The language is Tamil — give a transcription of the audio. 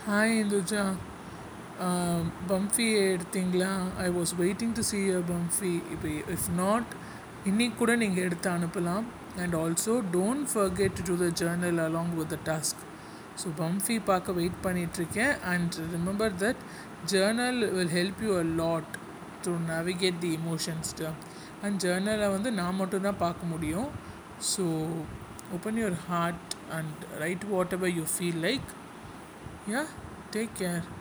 ஹாய் இந்துஜா பம்ஃபி எடுத்தீங்களா I was waiting to see your பம்ஃபி இப்போ இஃப் நாட் இன்னைக்கு கூட நீங்கள் எடுத்து அனுப்பலாம் and also don't forget to the journal along with the task so பம்ஃபி பார்க்க வெயிட் பண்ணிகிட்ருக்கேன் and remember that journal will help you a lot to navigate the emotions and ஜேர்னலை வந்து நான் மட்டும்தான் பார்க்க முடியும் so open your heart and write whatever you feel like yeah take care